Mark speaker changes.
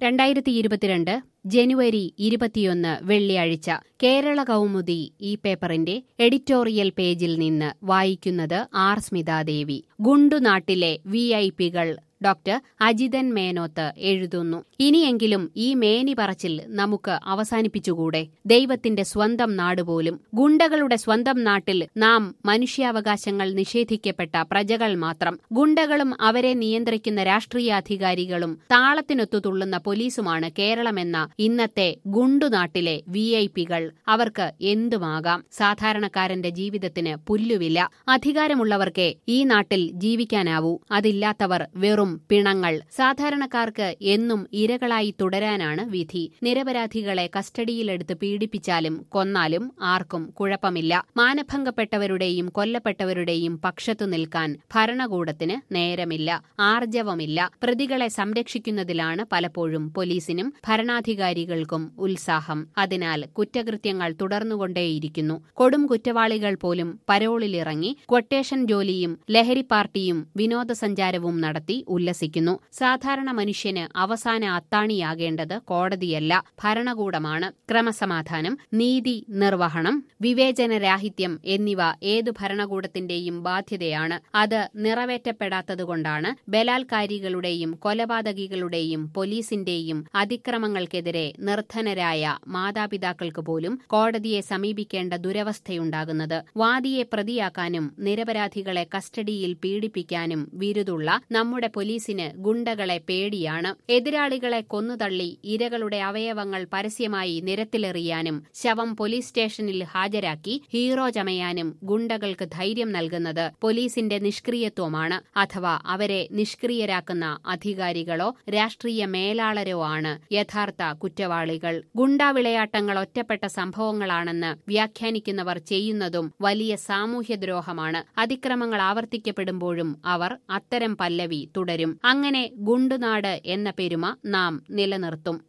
Speaker 1: രണ്ടായിരത്തി ഇരുപത്തിരണ്ട് ജനുവരി ഇരുപത്തിയൊന്ന് വെള്ളിയാഴ്ച കേരള കൗമുദി ഈ പേപ്പറിന്റെ എഡിറ്റോറിയൽ പേജിൽ നിന്ന് വായിക്കുന്നത് ആർ സ്മിതാദേവി ഗുണ്ടുനാട്ടിലെ വി ഐ പികൾ ഡോക്ടർ അജിതൻ മേനോത്ത് എഴുതുന്നു ഇനിയെങ്കിലും ഈ മേനി പറച്ചിൽ നമുക്ക് അവസാനിപ്പിച്ചുകൂടെ ദൈവത്തിന്റെ സ്വന്തം നാടുപോലും ഗുണ്ടകളുടെ സ്വന്തം നാട്ടിൽ നാം മനുഷ്യാവകാശങ്ങൾ നിഷേധിക്കപ്പെട്ട പ്രജകൾ മാത്രം ഗുണ്ടകളും അവരെ നിയന്ത്രിക്കുന്ന രാഷ്ട്രീയാധികാരികളും താളത്തിനൊത്തു തുള്ളുന്ന പോലീസുമാണ് കേരളമെന്ന ഇന്നത്തെ ഗുണ്ടുനാട്ടിലെ വി ഐ പികൾ അവർക്ക് എന്തുമാകാം സാധാരണക്കാരന്റെ ജീവിതത്തിന് പുല്ലുവില്ല അധികാരമുള്ളവർക്കേ ഈ നാട്ടിൽ ജീവിക്കാനാവൂ അതില്ലാത്തവർ വെറും പിണങ്ങൾ സാധാരണക്കാർക്ക് എന്നും ഇരകളായി തുടരാനാണ് വിധി നിരപരാധികളെ കസ്റ്റഡിയിലെടുത്ത് പീഡിപ്പിച്ചാലും കൊന്നാലും ആർക്കും കുഴപ്പമില്ല മാനഭംഗപ്പെട്ടവരുടെയും കൊല്ലപ്പെട്ടവരുടെയും പക്ഷത്തു നിൽക്കാൻ ഭരണകൂടത്തിന് നേരമില്ല ആർജവമില്ല പ്രതികളെ സംരക്ഷിക്കുന്നതിലാണ് പലപ്പോഴും പോലീസിനും ഭരണാധികാരികൾക്കും ഉത്സാഹം അതിനാൽ കുറ്റകൃത്യങ്ങൾ തുടർന്നുകൊണ്ടേയിരിക്കുന്നു കൊടും കുറ്റവാളികൾ പോലും പരോളിലിറങ്ങി ക്വട്ടേഷൻ ജോലിയും ലഹരി പാർട്ടിയും വിനോദസഞ്ചാരവും നടത്തി ഉല്ലസിക്കുന്നു സാധാരണ മനുഷ്യന് അവസാന അത്താണിയാകേണ്ടത് കോടതിയല്ല ഭരണകൂടമാണ് ക്രമസമാധാനം നീതി നിർവഹണം വിവേചനരാഹിത്യം എന്നിവ ഏതു ഭരണകൂടത്തിന്റെയും ബാധ്യതയാണ് അത് നിറവേറ്റപ്പെടാത്തതുകൊണ്ടാണ് ബലാത്കാരികളുടെയും കൊലപാതകികളുടെയും പോലീസിന്റെയും അതിക്രമങ്ങൾക്കെതിരെ നിർധനരായ മാതാപിതാക്കൾക്ക് പോലും കോടതിയെ സമീപിക്കേണ്ട ദുരവസ്ഥയുണ്ടാകുന്നത് വാദിയെ പ്രതിയാക്കാനും നിരപരാധികളെ കസ്റ്റഡിയിൽ പീഡിപ്പിക്കാനും വിരുതുള്ള നമ്മുടെ പോലീസിന് ഗുണ്ടകളെ പേടിയാണ് എതിരാളികളെ കൊന്നുതള്ളി ഇരകളുടെ അവയവങ്ങൾ പരസ്യമായി നിരത്തിലെറിയാനും ശവം പോലീസ് സ്റ്റേഷനിൽ ഹാജരാക്കി ഹീറോ ചമയാനും ഗുണ്ടകൾക്ക് ധൈര്യം നൽകുന്നത് പോലീസിന്റെ നിഷ്ക്രിയത്വമാണ് അഥവാ അവരെ നിഷ്ക്രിയരാക്കുന്ന അധികാരികളോ രാഷ്ട്രീയ മേലാളരോ ആണ് യഥാർത്ഥ കുറ്റവാളികൾ ഗുണ്ടാവിളയാട്ടങ്ങൾ ഒറ്റപ്പെട്ട സംഭവങ്ങളാണെന്ന് വ്യാഖ്യാനിക്കുന്നവർ ചെയ്യുന്നതും വലിയ സാമൂഹ്യദ്രോഹമാണ് അതിക്രമങ്ങൾ ആവർത്തിക്കപ്പെടുമ്പോഴും അവർ അത്തരം പല്ലവി തുടരും അങ്ങനെ ഗുണ്ടുനാട് എന്ന പെരുമ നാം നിലനിർത്തും